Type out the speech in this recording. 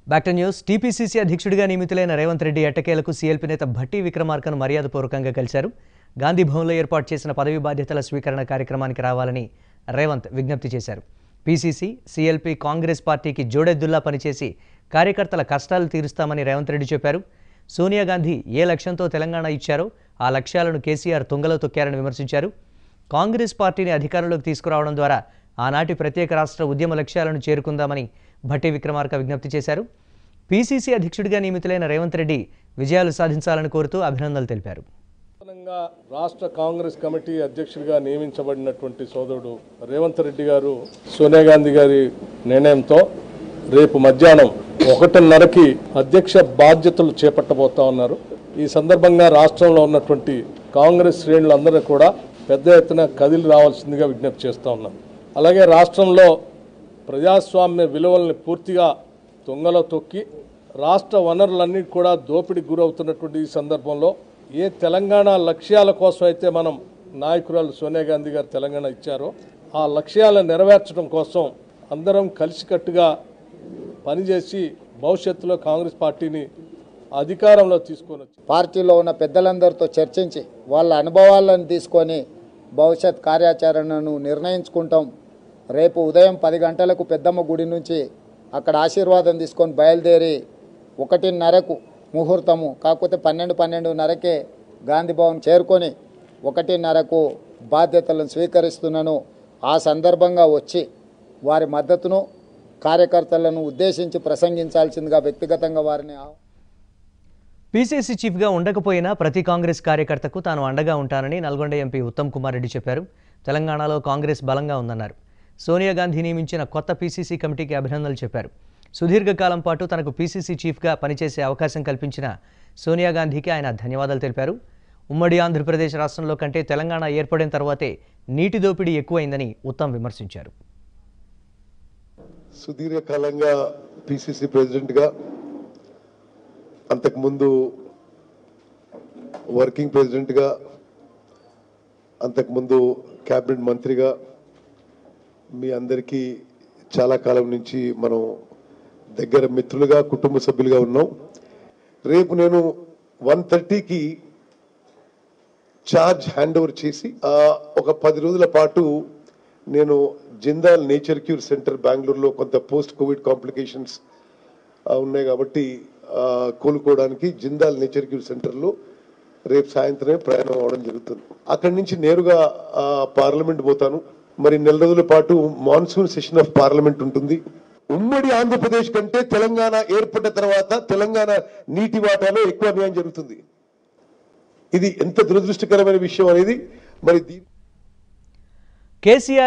back to news TPCC అధ్యక్షుడిగా నియమితులైన రేవంత్ రెడ్డి ఎట్టకేలకు సీఎల్పీ నేత భట్టి విక్రమార్కను మర్యాదపూర్వకంగా కలిశారు గాంధీ భవన్లో ఏర్పాటు చేసిన పదవి బాధ్యతల స్వీకరణ కార్యక్రమానికి రావాలని రేవంత్ విజ్ఞప్తి చేశారు పీసీసీ సీఎల్పీ కాంగ్రెస్ పార్టీకి జోడెద్దుల్లా పనిచేసి కార్యకర్తల కష్టాలు తీరుస్తామని రేవంత్ రెడ్డి చెప్పారు సోనియా గాంధీ ఏ లక్ష్యంతో తెలంగాణ ఇచ్చారో ఆ లక్ష్యాలను కేసీఆర్ తుంగలో తొక్కారని విమర్శించారు కాంగ్రెస్ పార్టీని అధికారంలోకి తీసుకురావడం ద్వారా ఆనాటి ప్రత్యేక రాష్ట్ర ఉద్యమ లక్ష్యాలను చేరుకుందామని భట్టి విక్రమార్క విజ్ఞప్తి చేశారు పీసీసీ అధ్యక్షుడిగా నియమితులైన రేవంత్ రెడ్డి విజయాలు సాధించాలని కోరుతూ అభినందనలు తెలిపారు నూతనంగా రాష్ట్ర కాంగ్రెస్ కమిటీ అధ్యక్షుడిగా నియమించబడినటువంటి సోదరుడు రేవంత్ రెడ్డి గారు సోనియా గాంధీ గారి నిర్ణయంతో రేపు మధ్యాహ్నం ఒకటిన్నరకి అధ్యక్ష బాధ్యతలు చేపట్టబోతా ఉన్నారు ఈ సందర్భంగా రాష్ట్రంలో ఉన్నటువంటి కాంగ్రెస్ శ్రేణులందరూ కూడా పెద్ద ఎత్తున కదిలి రావాల్సిందిగా విజ్ఞప్తి చేస్తూ ఉన్నాం అలాగే రాష్ట్రంలో ప్రజాస్వామ్య విలువల్ని పూర్తిగా తుంగలో తొక్కి రాష్ట్ర వనరులన్నీ కూడా దోపిడీకి గురవుతున్నటువంటి ఈ సందర్భంలో ఏ తెలంగాణ లక్ష్యాల కోసం అయితే మనం నాయకురాలు సోనియా గాంధీ గారు తెలంగాణ ఇచ్చారో ఆ లక్ష్యాలను నెరవేర్చడం కోసం అందరం కలిసికట్టుగా పనిచేసి భవిష్యత్తులో కాంగ్రెస్ పార్టీని అధికారంలో తీసుకొని వచ్చి పార్టీలో ఉన్న పెద్దలందరితో చర్చించి వాళ్ళ అనుభవాలను తీసుకొని భవిష్యత్ కార్యాచరణను నిర్ణయించుకుంటాం రేపు ఉదయం పది గంటలకు పెద్దమ్మ గుడి నుంచి అక్కడ ఆశీర్వాదం తీసుకొని బయలుదేరి ఒకటిన్నరకు ముహూర్తము కాకపోతే పన్నెండు పన్నెండున్నరకే గాంధీ భవన్ చేరుకొని ఒకటిన్నరకు బాధ్యతలను స్వీకరిస్తున్నాను ఆ సందర్భంగా వచ్చి వారి మద్దతును కార్యకర్తలను ఉద్దేశించి ప్రసంగించాల్సిందిగా వ్యక్తిగతంగా వారిని ఆహ్- పీసీసీ చీఫ్గా ఉండకపోయినా ప్రతి కాంగ్రెస్ కార్యకర్తకు తాను అండగా ఉంటానని నల్గొండ ఎంపీ ఉత్తమ్ కుమార్ రెడ్డి చెప్పారు తెలంగాణలో కాంగ్రెస్ బలంగా ఉందన్నారు సోనియా గాంధీ నియమించిన కొత్త పీసీసీ కమిటీకి అభినందనలు చెప్పారు సుదీర్ఘకాలం పాటు తనకు పీసీసీ చీఫ్గా పనిచేసే అవకాశం కల్పించిన సోనియా గాంధీకి ఆయన ధన్యవాదాలు తెలిపారు ఉమ్మడి ఆంధ్రప్రదేశ్ రాష్ట్రంలో కంటే తెలంగాణ ఏర్పడిన తర్వాతే నీటి దోపిడీ ఎక్కువైందని ఉత్తమ్ విమర్శించారు సుదీర్ఘకాలంగా పిసిసి ప్రెసిడెంట్గా అంతకుముందు వర్కింగ్ ప్రెసిడెంట్గా అంతకుముందు క్యాబినెట్ మంత్రిగా మీ అందరికీ చాలా కాలం నుంచి మనం దగ్గర మిత్రులుగా కుటుంబ సభ్యులుగా ఉన్నాం రేపు నేను వన్ థర్టీకి ఛార్జ్ హ్యాండ్ ఓవర్ చేసి ఆ, ఒక పది రోజుల పాటు నేను జిందాల్ నేచర్ క్యూర్ సెంటర్ బెంగళూరులో కొంత పోస్ట్ కోవిడ్ కాంప్లికేషన్స్ ఉన్నాయి కాబట్టి ఆ, కోలుకోవడానికి జిందాల్ నేచర్ క్యూర్ సెంటర్లో రేపు సాయంత్రమే ప్రయాణం అవడం జరుగుతుంది అక్కడి నుంచి నేరుగా ఆ, పార్లమెంట్ పోతాను మరి నెల రోజుల పాటు మాన్సూన్ సెషన్ ఆఫ్ పార్లమెంట్ ఉంటుంది ఉమ్మడి ఆంధ్రప్రదేశ్ కంటే తెలంగాణ ఏర్పడ్డ తర్వాత తెలంగాణ నీటి వాటాలో ఎక్కువ అన్యాయం జరుగుతుంది ఇది ఎంత దురదృష్టకరమైన విషయం అనేది మరి దీ కేసీఆర్